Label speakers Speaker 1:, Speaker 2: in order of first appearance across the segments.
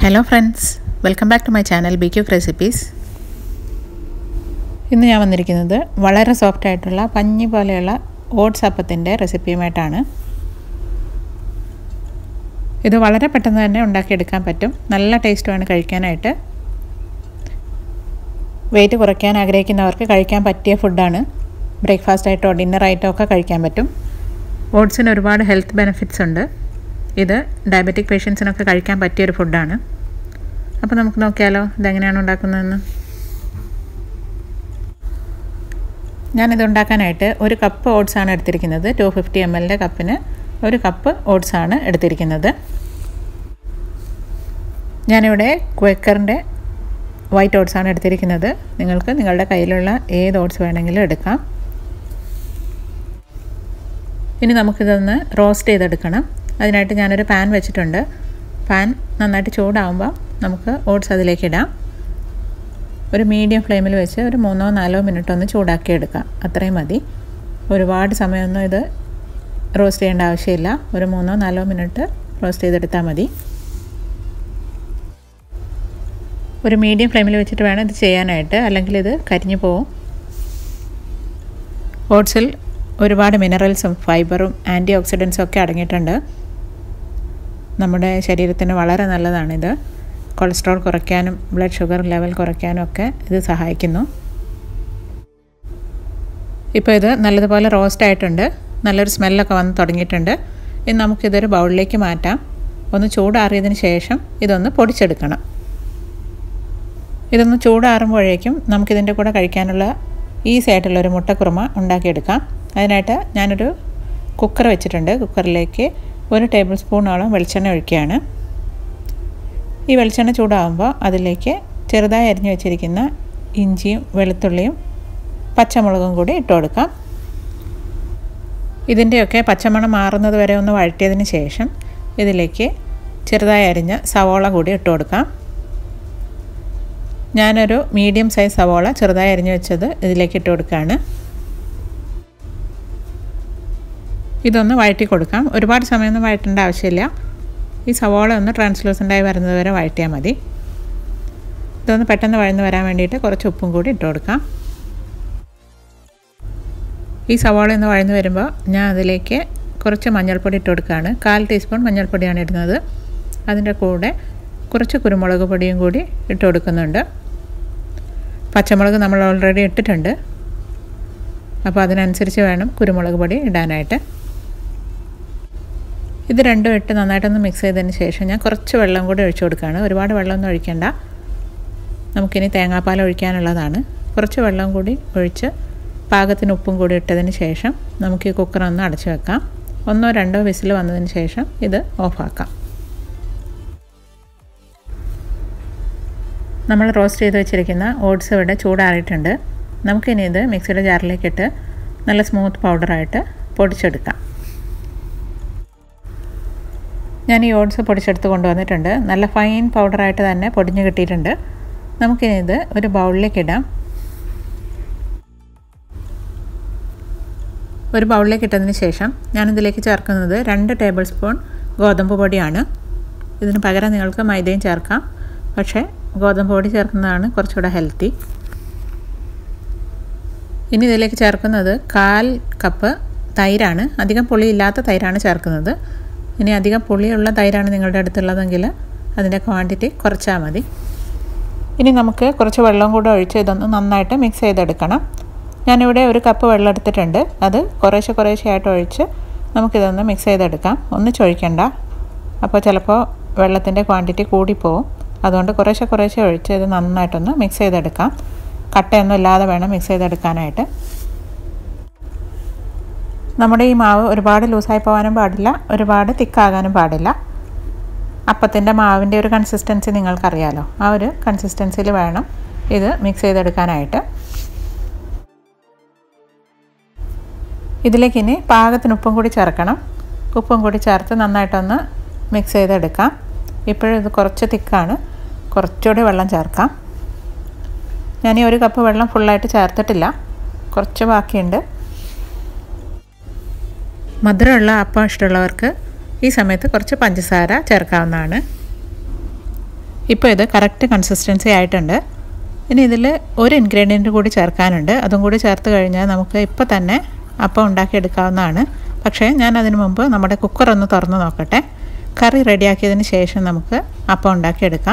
Speaker 1: hello friends welcome back to my channel be quick recipes ഇന്ന് ഞാൻ വന്നിരിക്കുന്നത് വളരെ സോഫ്റ്റ് ആയിട്ടുള്ള പഞ്ഞി പോലെയുള്ള ഓട്സ് അപ്പത്തിൻ്റെ റെസിപ്പിയുമായിട്ടാണ് ഇത് വളരെ പെട്ടെന്ന് തന്നെ ഉണ്ടാക്കിയെടുക്കാൻ പറ്റും നല്ല ടേസ്റ്റുമാണ് കഴിക്കാനായിട്ട് വെയിറ്റ് കുറയ്ക്കാൻ ആഗ്രഹിക്കുന്നവർക്ക് കഴിക്കാൻ പറ്റിയ ഫുഡാണ് ബ്രേക്ക്ഫാസ്റ്റ് ആയിട്ടോ ഡിന്നറായിട്ടോ ഒക്കെ കഴിക്കാൻ പറ്റും ഓട്സിന് ഒരുപാട് ഹെൽത്ത് ബെനിഫിറ്റ്സ് ഉണ്ട് ഇത് ഡയബറ്റിക് പേഷ്യൻസിനൊക്കെ കഴിക്കാൻ പറ്റിയൊരു ഫുഡാണ് അപ്പോൾ നമുക്ക് നോക്കിയാലോ ഇതെങ്ങനെയാണ് ഉണ്ടാക്കുന്നതെന്ന് ഞാനിത് ഉണ്ടാക്കാനായിട്ട് ഒരു കപ്പ് ഓട്സ് ആണ് എടുത്തിരിക്കുന്നത് ടു ഫിഫ്റ്റി എം എല്ലിൻ്റെ കപ്പിന് ഒരു കപ്പ് ഓട്സ് ആണ് എടുത്തിരിക്കുന്നത് ഞാനിവിടെ ക്വേക്കറിൻ്റെ വൈറ്റ് ഓട്സ് ആണ് എടുത്തിരിക്കുന്നത് നിങ്ങൾക്ക് നിങ്ങളുടെ കയ്യിലുള്ള ഏത് ഓട്സ് വേണമെങ്കിലും എടുക്കാം ഇനി നമുക്കിതൊന്ന് റോസ്റ്റ് ചെയ്തെടുക്കണം അതിനായിട്ട് ഞാനൊരു പാൻ വെച്ചിട്ടുണ്ട് പാൻ നന്നായിട്ട് ചൂടാകുമ്പോൾ നമുക്ക് ഓട്സ് അതിലേക്ക് ഇടാം ഒരു മീഡിയം ഫ്ലെയിമിൽ വെച്ച് ഒരു മൂന്നോ നാലോ മിനിറ്റ് ഒന്ന് ചൂടാക്കി എടുക്കാം അത്രയും മതി ഒരുപാട് സമയമൊന്നും ഇത് റോസ്റ്റ് ചെയ്യേണ്ട ആവശ്യമില്ല ഒരു മൂന്നോ നാലോ മിനിറ്റ് റോസ്റ്റ് ചെയ്തെടുത്താൽ മതി ഒരു മീഡിയം ഫ്ലെയിമിൽ വെച്ചിട്ട് വേണം ഇത് ചെയ്യാനായിട്ട് അല്ലെങ്കിൽ ഇത് കരിഞ്ഞു പോവും ഓട്സിൽ ഒരുപാട് മിനറൽസും ഫൈബറും ആൻറ്റി ഓക്സിഡൻസും ഒക്കെ അടങ്ങിയിട്ടുണ്ട് നമ്മുടെ ശരീരത്തിന് വളരെ നല്ലതാണിത് കൊളസ്ട്രോൾ കുറയ്ക്കാനും ബ്ലഡ് ഷുഗർ ലെവൽ കുറയ്ക്കാനും ഒക്കെ ഇത് സഹായിക്കുന്നു ഇപ്പോൾ ഇത് നല്ലതുപോലെ റോസ്റ്റ് ആയിട്ടുണ്ട് നല്ലൊരു സ്മെല്ലൊക്കെ വന്ന് തുടങ്ങിയിട്ടുണ്ട് ഇനി നമുക്കിതൊരു ബൗളിലേക്ക് മാറ്റാം ഒന്ന് ചൂടാറിയതിന് ശേഷം ഇതൊന്ന് പൊടിച്ചെടുക്കണം ഇതൊന്ന് ചൂടാറുമ്പോഴേക്കും നമുക്കിതിൻ്റെ കൂടെ കഴിക്കാനുള്ള ഈസി ആയിട്ടുള്ളൊരു മുട്ടക്കുറുമ ഉണ്ടാക്കിയെടുക്കാം അതിനായിട്ട് ഞാനൊരു കുക്കർ വെച്ചിട്ടുണ്ട് കുക്കറിലേക്ക് ഒരു ടേബിൾ സ്പൂണോളം വെളിച്ചെണ്ണ ഒഴിക്കുകയാണ് ഈ വെളിച്ചെണ്ണ ചൂടാകുമ്പോൾ അതിലേക്ക് ചെറുതായി അരിഞ്ഞു വെച്ചിരിക്കുന്ന ഇഞ്ചിയും വെളുത്തുള്ളിയും പച്ചമുളകും കൂടി ഇട്ട് കൊടുക്കാം ഇതിൻ്റെയൊക്കെ പച്ചമണം മാറുന്നത് വരെ ഒന്ന് വഴറ്റിയതിന് ശേഷം ഇതിലേക്ക് ചെറുതായി അരിഞ്ഞ സവോള കൂടി ഇട്ട് കൊടുക്കാം ഞാനൊരു മീഡിയം സൈസ് സവോള ചെറുതായി അരിഞ്ഞു വെച്ചത് ഇതിലേക്ക് ഇട്ട് കൊടുക്കുകയാണ് ഇതൊന്ന് വഴറ്റി കൊടുക്കാം ഒരുപാട് സമയമൊന്നും വഴറ്റേണ്ട ആവശ്യമില്ല ഈ സവോള ഒന്ന് ട്രാൻസ്ലൂസൻ്റായി വരുന്നത് വരെ വഴറ്റിയാൽ മതി ഇതൊന്ന് പെട്ടെന്ന് വഴന്ന് വരാൻ വേണ്ടിയിട്ട് കുറച്ച് ഉപ്പും കൂടി ഇട്ട് കൊടുക്കാം ഈ സവോള ഒന്ന് വഴന്ന് വരുമ്പോൾ ഞാൻ അതിലേക്ക് കുറച്ച് മഞ്ഞൾപ്പൊടി ഇട്ട് കൊടുക്കുകയാണ് കാൽ ടീസ്പൂൺ മഞ്ഞൾപ്പൊടിയാണ് ഇടുന്നത് അതിൻ്റെ കൂടെ കുറച്ച് കുരുമുളക് പൊടിയും കൂടി ഇട്ട് കൊടുക്കുന്നുണ്ട് പച്ചമുളക് നമ്മൾ ഓൾറെഡി ഇട്ടിട്ടുണ്ട് അപ്പോൾ അതിനനുസരിച്ച് വേണം കുരുമുളക് പൊടി ഇടാനായിട്ട് ഇത് രണ്ടും ഇട്ട് നന്നായിട്ടൊന്ന് മിക്സ് ചെയ്തതിന് ശേഷം ഞാൻ കുറച്ച് വെള്ളം കൂടി ഒഴിച്ചു കൊടുക്കുകയാണ് ഒരുപാട് വെള്ളമൊന്നും ഒഴിക്കേണ്ട നമുക്കിനി തേങ്ങാപ്പാൽ ഒഴിക്കാനുള്ളതാണ് കുറച്ച് വെള്ളം കൂടി ഒഴിച്ച് പാകത്തിന് ഉപ്പും കൂടി ഇട്ടതിന് ശേഷം നമുക്ക് ഈ കുക്കർ ഒന്ന് അടച്ചു വെക്കാം ഒന്നോ രണ്ടോ വിസിൽ വന്നതിന് ശേഷം ഇത് ഓഫാക്കാം നമ്മൾ റോസ്റ്റ് ചെയ്ത് വെച്ചിരിക്കുന്ന ഓട്സ് ഇവിടെ ചൂടാറിയിട്ടുണ്ട് നമുക്കിനി ഇത് മിക്സിയുടെ ജാറിലേക്കിട്ട് നല്ല സ്മൂത്ത് പൗഡറായിട്ട് പൊടിച്ചെടുക്കാം ഞാൻ ഈ ഓട്സ് പൊടിച്ചെടുത്ത് കൊണ്ടുവന്നിട്ടുണ്ട് നല്ല ഫൈൻ പൗഡറായിട്ട് തന്നെ പൊടിഞ്ഞ് കിട്ടിയിട്ടുണ്ട് നമുക്കിനി ഇത് ഒരു ബൗളിലേക്ക് ഇടാം ഒരു ബൗളിലേക്ക് ഇട്ടതിന് ശേഷം ഞാനിതിലേക്ക് ചേർക്കുന്നത് രണ്ട് ടേബിൾ സ്പൂൺ ഗോതമ്പ് പൊടിയാണ് ഇതിന് പകരം നിങ്ങൾക്ക് മൈദയും ചേർക്കാം പക്ഷേ ഗോതമ്പ് പൊടി ചേർക്കുന്നതാണ് കുറച്ചുകൂടെ ഹെൽത്തി ഇനി ഇതിലേക്ക് ചേർക്കുന്നത് കാൽ കപ്പ് തൈരാണ് അധികം പുളിയില്ലാത്ത തൈരാണ് ചേർക്കുന്നത് ഇനി അധികം പുളിയുള്ള തൈരാണ് നിങ്ങളുടെ അടുത്തുള്ളതെങ്കിൽ അതിൻ്റെ ക്വാണ്ടിറ്റി കുറച്ചാൽ മതി ഇനി നമുക്ക് കുറച്ച് വെള്ളം കൂടെ ഒഴിച്ച് ഇതൊന്ന് നന്നായിട്ട് മിക്സ് ചെയ്തെടുക്കണം ഞാനിവിടെ ഒരു കപ്പ് വെള്ളം എടുത്തിട്ടുണ്ട് അത് കുറേശ്ശെ കുറേശ്ശെയായിട്ട് ഒഴിച്ച് നമുക്കിതൊന്ന് മിക്സ് ചെയ്തെടുക്കാം ഒന്നിച്ചൊഴിക്കണ്ട അപ്പോൾ ചിലപ്പോൾ വെള്ളത്തിൻ്റെ ക്വാണ്ടിറ്റി കൂടിപ്പോവും അതുകൊണ്ട് കുറേശ്ശെ കുറേശ്ശെ ഒഴിച്ച് ഇത് നന്നായിട്ടൊന്ന് മിക്സ് ചെയ്തെടുക്കാം കട്ടയൊന്നും ഇല്ലാതെ വേണം മിക്സ് ചെയ്തെടുക്കാനായിട്ട് നമ്മുടെ ഈ മാവ് ഒരുപാട് ലൂസായി പോകാനും പാടില്ല ഒരുപാട് തിക്കാകാനും പാടില്ല അപ്പത്തിൻ്റെ മാവിൻ്റെ ഒരു കൺസിസ്റ്റൻസി നിങ്ങൾക്കറിയാലോ ആ ഒരു കൺസിസ്റ്റൻസിയിൽ വേണം ഇത് മിക്സ് ചെയ്തെടുക്കാനായിട്ട് ഇതിലേക്ക് ഇനി പാകത്തിന് ഉപ്പും കൂടി ചേർക്കണം ഉപ്പും കൂടി ചേർത്ത് നന്നായിട്ടൊന്ന് മിക്സ് ചെയ്തെടുക്കാം ഇപ്പോഴും ഇത് കുറച്ച് തിക്കാണ് കുറച്ചുകൂടി വെള്ളം ചേർക്കാം ഞാൻ ഈ ഒരു കപ്പ് വെള്ളം ഫുള്ളായിട്ട് ചേർത്തിട്ടില്ല കുറച്ച് ബാക്കിയുണ്ട് മധുരമുള്ള അപ്പം ഇഷ്ടമുള്ളവർക്ക് ഈ സമയത്ത് കുറച്ച് പഞ്ചസാര ചേർക്കാവുന്നതാണ് ഇപ്പോൾ ഇത് കറക്റ്റ് കൺസിസ്റ്റൻസി ആയിട്ടുണ്ട് ഇനി ഇതിൽ ഒരു ഇൻഗ്രീഡിയൻറ്റ് കൂടി ചേർക്കാനുണ്ട് അതും കൂടി ചേർത്ത് കഴിഞ്ഞാൽ നമുക്ക് ഇപ്പോൾ തന്നെ അപ്പം ഉണ്ടാക്കിയെടുക്കാവുന്നതാണ് പക്ഷേ ഞാൻ അതിന് മുമ്പ് നമ്മുടെ കുക്കർ ഒന്ന് തുറന്ന് നോക്കട്ടെ കറി റെഡിയാക്കിയതിന് ശേഷം നമുക്ക് അപ്പം ഉണ്ടാക്കിയെടുക്കാം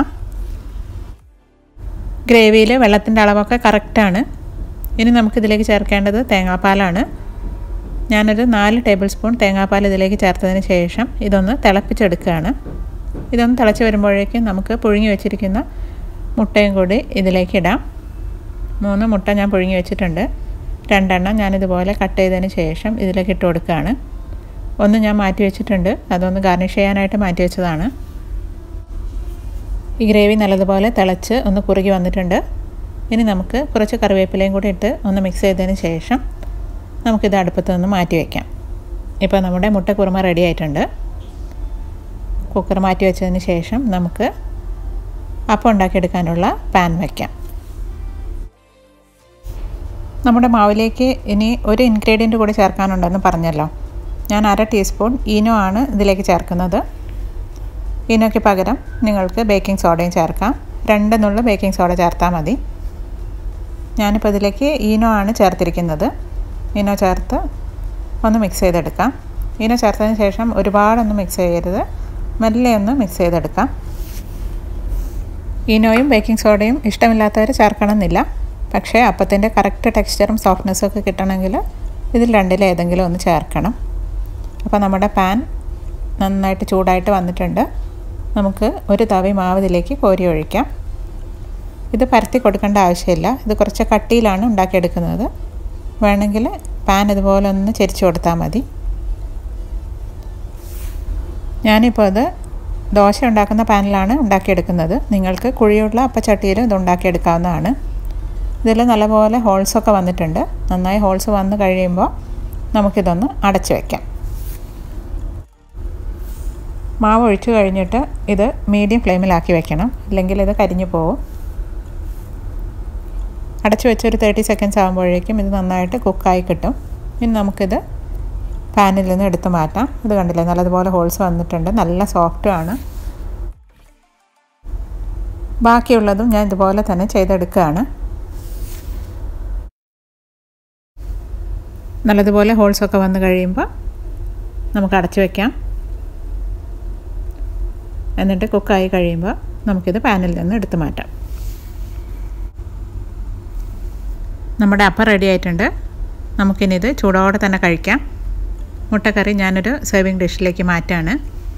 Speaker 1: ഗ്രേവിയിൽ വെള്ളത്തിൻ്റെ അളവൊക്കെ കറക്റ്റാണ് ഇനി നമുക്കിതിലേക്ക് ചേർക്കേണ്ടത് തേങ്ങാപ്പാലാണ് ഞാനൊരു നാല് ടേബിൾ സ്പൂൺ തേങ്ങാപ്പാൽ ഇതിലേക്ക് ചേർത്തതിന് ശേഷം ഇതൊന്ന് തിളപ്പിച്ചെടുക്കുകയാണ് ഇതൊന്ന് തിളച്ച് വരുമ്പോഴേക്കും നമുക്ക് പുഴുങ്ങി വെച്ചിരിക്കുന്ന മുട്ടയും കൂടി ഇതിലേക്ക് ഇടാം മൂന്ന് മുട്ട ഞാൻ പുഴുങ്ങി വെച്ചിട്ടുണ്ട് രണ്ടെണ്ണം ഞാനിതുപോലെ കട്ട് ചെയ്തതിന് ശേഷം ഇതിലേക്ക് ഇട്ട് കൊടുക്കുകയാണ് ഒന്ന് ഞാൻ മാറ്റി വെച്ചിട്ടുണ്ട് അതൊന്ന് ഗാർണിഷ് ചെയ്യാനായിട്ട് മാറ്റി വെച്ചതാണ് ഈ ഗ്രേവി നല്ലതുപോലെ തിളച്ച് ഒന്ന് കുറുകി വന്നിട്ടുണ്ട് ഇനി നമുക്ക് കുറച്ച് കറിവേപ്പിലയും കൂടി ഇട്ട് ഒന്ന് മിക്സ് ചെയ്തതിന് ശേഷം നമുക്കിത് അടുപ്പത്ത് നിന്ന് മാറ്റി വയ്ക്കാം ഇപ്പോൾ നമ്മുടെ മുട്ട കുറുമ റെഡി ആയിട്ടുണ്ട് കുക്കർ മാറ്റി വെച്ചതിന് ശേഷം നമുക്ക് അപ്പം ഉണ്ടാക്കിയെടുക്കാനുള്ള പാൻ വയ്ക്കാം നമ്മുടെ മാവിലേക്ക് ഇനി ഒരു ഇൻഗ്രീഡിയൻറ്റ് കൂടി ചേർക്കാനുണ്ടെന്ന് പറഞ്ഞല്ലോ ഞാൻ അര ടീസ്പൂൺ ഈനോ ആണ് ഇതിലേക്ക് ചേർക്കുന്നത് ഈനോയ്ക്ക് പകരം നിങ്ങൾക്ക് ബേക്കിംഗ് സോഡയും ചേർക്കാം രണ്ട് നുള്ള ബേക്കിംഗ് സോഡ ചേർത്താൽ മതി ഞാനിപ്പോൾ ഇതിലേക്ക് ഈനോ ആണ് ചേർത്തിരിക്കുന്നത് ഈനോ ചേർത്ത് ഒന്ന് മിക്സ് ചെയ്തെടുക്കാം ഈനോ ചേർത്തതിന് ശേഷം ഒരുപാടൊന്നും മിക്സ് ചെയ്യരുത് മെല്ലെ ഒന്ന് മിക്സ് ചെയ്തെടുക്കാം ഈനോയും ബേക്കിംഗ് സോഡയും ഇഷ്ടമില്ലാത്തവർ ചേർക്കണമെന്നില്ല പക്ഷേ അപ്പത്തിൻ്റെ കറക്റ്റ് ടെക്സ്ചറും സോഫ്റ്റ്നെസ്സും ഒക്കെ കിട്ടണമെങ്കിൽ ഇതിൽ രണ്ടിലേതെങ്കിലും ഒന്ന് ചേർക്കണം അപ്പോൾ നമ്മുടെ പാൻ നന്നായിട്ട് ചൂടായിട്ട് വന്നിട്ടുണ്ട് നമുക്ക് ഒരു തവി മാവ് ഇതിലേക്ക് കോരി ഒഴിക്കാം ഇത് പരത്തി കൊടുക്കേണ്ട ആവശ്യമില്ല ഇത് കുറച്ച് കട്ടിയിലാണ് ഉണ്ടാക്കിയെടുക്കുന്നത് വേണമെങ്കിൽ പാൻ ഇതുപോലെ ഒന്ന് ചെരിച്ചു കൊടുത്താൽ മതി ഞാനിപ്പോൾ അത് ദോശ ഉണ്ടാക്കുന്ന പാനിലാണ് ഉണ്ടാക്കിയെടുക്കുന്നത് നിങ്ങൾക്ക് കുഴിയുള്ള അപ്പച്ചട്ടിയിൽ ഇത് ഉണ്ടാക്കിയെടുക്കാവുന്നതാണ് ഇതിൽ നല്ലപോലെ ഹോൾസൊക്കെ വന്നിട്ടുണ്ട് നന്നായി ഹോൾസ് വന്ന് കഴിയുമ്പോൾ നമുക്കിതൊന്ന് അടച്ചു വയ്ക്കാം മാവ് ഒഴിച്ചു കഴിഞ്ഞിട്ട് ഇത് മീഡിയം ഫ്ലെയിമിലാക്കി വെക്കണം ഇല്ലെങ്കിൽ ഇത് കരിഞ്ഞു പോകും അടച്ചു വെച്ച് ഒരു തേർട്ടി സെക്കൻഡ്സ് ആകുമ്പോഴേക്കും ഇത് നന്നായിട്ട് കുക്കായി കിട്ടും ഇനി നമുക്കിത് പാനിൽ നിന്ന് എടുത്ത് മാറ്റാം ഇത് കണ്ടില്ലേ നല്ലതുപോലെ ഹോൾസ് വന്നിട്ടുണ്ട് നല്ല സോഫ്റ്റുമാണ് ബാക്കിയുള്ളതും ഞാൻ ഇതുപോലെ തന്നെ ചെയ്തെടുക്കുകയാണ് നല്ലതുപോലെ ഹോൾസൊക്കെ വന്ന് കഴിയുമ്പോൾ നമുക്ക് അടച്ചു വയ്ക്കാം എന്നിട്ട് കുക്കായി കഴിയുമ്പോൾ നമുക്കിത് പാനിൽ നിന്ന് എടുത്ത് മാറ്റാം നമ്മുടെ അപ്പം റെഡി ആയിട്ടുണ്ട് നമുക്കിനിത് ചൂടോടെ തന്നെ കഴിക്കാം മുട്ടക്കറി ഞാനൊരു സെർവിങ് ഡിഷിലേക്ക് മാറ്റാണ്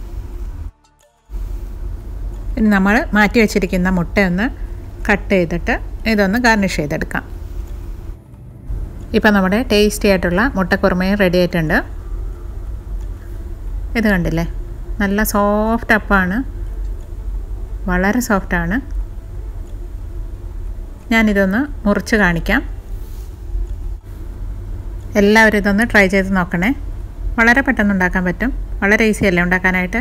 Speaker 1: ഇനി നമ്മൾ മാറ്റി വെച്ചിരിക്കുന്ന മുട്ട ഒന്ന് കട്ട് ചെയ്തിട്ട് ഇതൊന്ന് ഗാർണിഷ് ചെയ്തെടുക്കാം ഇപ്പം നമ്മുടെ ടേസ്റ്റി ആയിട്ടുള്ള മുട്ടക്കുറുമയും റെഡി ആയിട്ടുണ്ട് ഇത് കണ്ടില്ലേ നല്ല സോഫ്റ്റ് അപ്പാണ് വളരെ സോഫ്റ്റാണ് ഞാനിതൊന്ന് മുറിച്ച് കാണിക്കാം എല്ലാവരും ഇതൊന്ന് ട്രൈ ചെയ്ത് നോക്കണേ വളരെ പെട്ടെന്ന് ഉണ്ടാക്കാൻ പറ്റും വളരെ ഈസി അല്ലേ ഉണ്ടാക്കാനായിട്ട്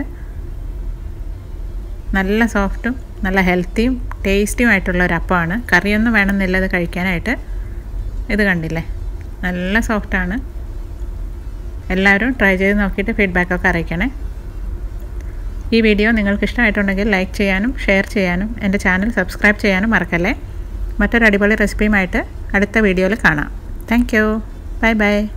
Speaker 1: നല്ല സോഫ്റ്റും നല്ല ഹെൽത്തിയും ടേസ്റ്റിയും ആയിട്ടുള്ള ഒരു അപ്പമാണ് കറിയൊന്നും വേണമെന്നില്ല ഇത് കഴിക്കാനായിട്ട് ഇത് കണ്ടില്ലേ നല്ല സോഫ്റ്റാണ് എല്ലാവരും ട്രൈ ചെയ്ത് നോക്കിയിട്ട് ഫീഡ്ബാക്കൊക്കെ അറിയിക്കണേ ഈ വീഡിയോ നിങ്ങൾക്ക് ഇഷ്ടമായിട്ടുണ്ടെങ്കിൽ ലൈക്ക് ചെയ്യാനും ഷെയർ ചെയ്യാനും എൻ്റെ ചാനൽ സബ്സ്ക്രൈബ് ചെയ്യാനും മറക്കല്ലേ മറ്റൊരു അടിപൊളി റെസിപ്പിയുമായിട്ട് അടുത്ത വീഡിയോയിൽ കാണാം താങ്ക് യു ബൈ ബൈ